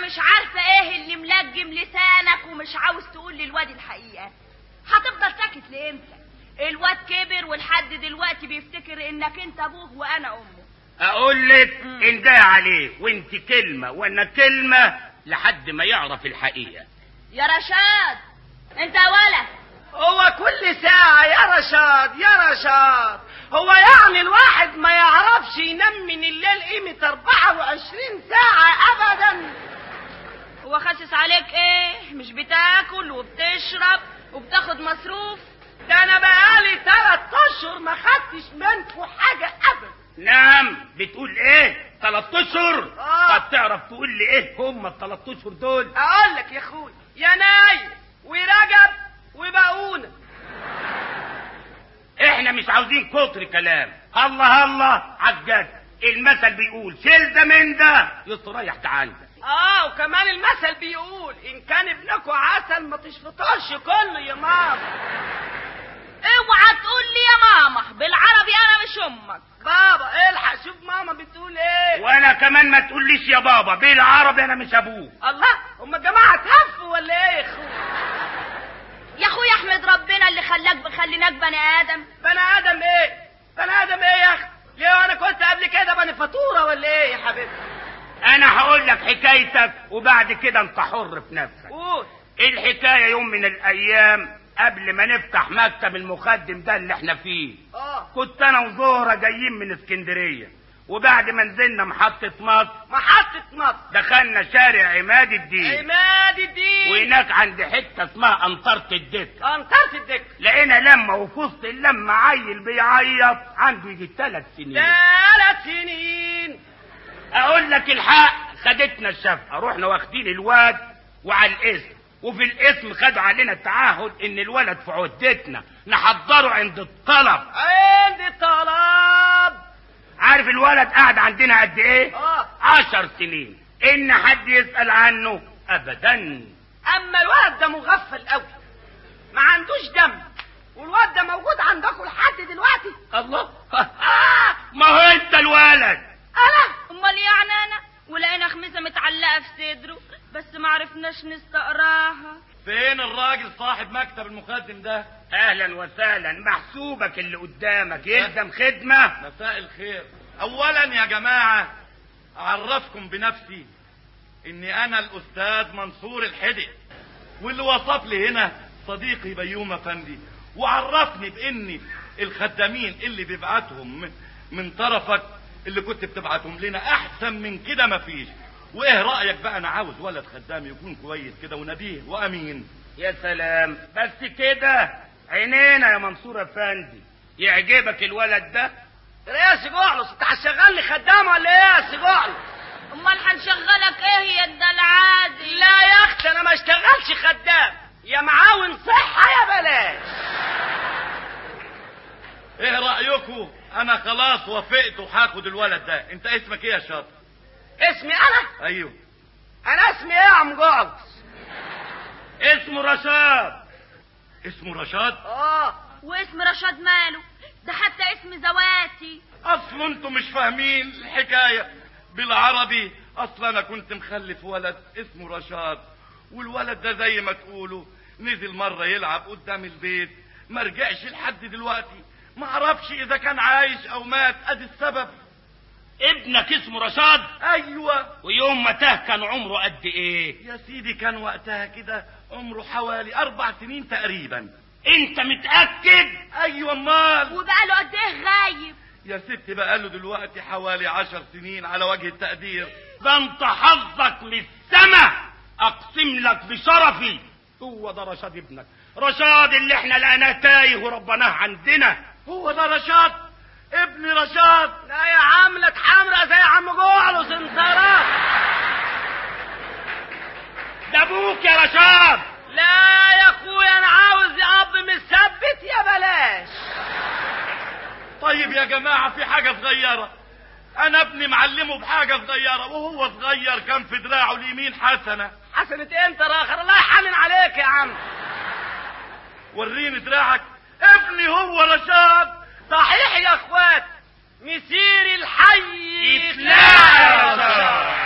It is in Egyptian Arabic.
مش عارفة ايه اللي ملجم لسانك ومش عاوز تقول للواد الحقيقة هتفضل ساكت لامتى الواد كبر ولحد دلوقتي بيفتكر انك انت ابوه وانا امه اقول لك ان ده عليه وانت كلمة وانا كلمة لحد ما يعرف الحقيقة يا رشاد انت ولد هو كل ساعة يا رشاد يا رشاد هو يعني الواحد ما يعرفش ينام من الليل قيمة 24 ساعة أبدا هو خاسس عليك ايه مش بتاكل وبتشرب وبتاخد مصروف ده أنا بقالي تلات أشهر ما خدتش منكم حاجة أبدا نعم بتقول ايه تلات اشهر آه. طب تعرف تقول لي ايه هم التلات اشهر دول أقول لك يا أخوي يناير ورجب وبقونة احنا مش عاوزين كتر كلام الله الله عالجد المثل بيقول شيل ده من ده يستريح تعال اه وكمان المثل بيقول ان كان ابنكم عسل ما تشفطوش كله يا ماما اوعى تقول لي يا ماما بالعربي انا مش امك بابا الحق شوف ماما بتقول ايه وانا كمان ما تقوليش يا بابا بالعربي انا مش ابوك الله هم الجماعه تهفوا ولا ايه يا اخويا يا اخويا احمد ربنا اللي خلاك خليناك بني ادم بني ادم ايه بني ادم ايه يا اخي ليه انا كنت قبل كده بني فاتوره ولا ايه يا حبيبي انا هقول لك حكايتك وبعد كده انت حر في نفسك قول الحكايه يوم من الايام قبل ما نفتح مكتب المخدم ده اللي احنا فيه اه كنت انا وزهره جايين من اسكندريه وبعد ما نزلنا محطه مصر محطه مصر دخلنا شارع عماد الدين عماد الدين وهناك عند حته اسمها انطره الدك انطرت الدك لقينا لما وفي وسط اللمه عيل بيعيط عنده يجي ثلاث سنين ثلاث سنين اقول لك الحق خدتنا الشفقه رحنا واخدين الواد وعلى الاسم وفي الاسم خدوا علينا التعهد ان الولد في عدتنا نحضره عند الطلب عند طلب عارف الولد قاعد عندنا قد ايه اه عشر سنين ان حد يسأل عنه ابدا اما الولد ده مغفل قوي ما عندوش دم والواد ده موجود عندكم لحد دلوقتي الله ما هو انت الولد انا امال يعني انا ولقينا خميسه متعلقه في صدره بس ما عرفناش نستقراها فين الراجل صاحب مكتب المخدم ده اهلا وسهلا محسوبك اللي قدامك يلزم خدمه مساء الخير اولا يا جماعة اعرفكم بنفسي اني انا الاستاذ منصور الحدق واللي وصف لي هنا صديقي بيوم افندي وعرفني باني الخدامين اللي بيبعتهم من- من طرفك اللي كنت بتبعتهم لنا احسن من كده مفيش وايه رايك بقى انا عاوز ولد خدام يكون كويس كده ونبيه وامين يا سلام بس كده عينينا يا منصور افندي يعجبك الولد ده ايه يا سيجوعلص انت هتشغلني خدام ولا ايه يا سيجوعلص امال هنشغلك ايه يا الدلعادي لا يا اختي انا ما اشتغلش خدام يا معاون صحة يا بلاش ايه رايكم انا خلاص وافقت وهاخد الولد ده انت اسمك ايه يا شاطر اسمي انا ايوه انا اسمي ايه يا عم جعلص اسمه رشاد اسمه رشاد اه واسم رشاد ماله ده حتى اسم زواتي اصل انتوا مش فاهمين الحكايه بالعربي اصل انا كنت مخلف ولد اسمه رشاد والولد ده زي ما تقولوا نزل مره يلعب قدام البيت ما رجعش لحد دلوقتي ما اعرفش اذا كان عايش او مات ادي السبب ابنك اسمه رشاد ايوه ويوم ما تاه كان عمره قد ايه يا سيدي كان وقتها كده عمره حوالي اربع سنين تقريبا انت متاكد ايوه امال وبقى له قد ايه غايب يا ستي بقى له دلوقتي حوالي عشر سنين على وجه التقدير ده انت حظك من السما اقسم لك بشرفي هو ده رشاد ابنك رشاد اللي احنا لقيناه تايه وربناه عندنا هو ده رشاد ابن رشاد لا يا عملة حمرا زي عم جعلص انصارات ده ابوك يا رشاد لا يا اخويا انا عاوز اب مثبت يا بلاش طيب يا جماعة في حاجة صغيرة أنا ابني معلمه بحاجة صغيرة وهو صغير كان في دراعه اليمين حسنة حسنة انت راخر الله يحنن عليك يا عم وريني دراعك ابني هو رشاد صحيح يا اخوات مسير الحي يتلاقى يا رشاد.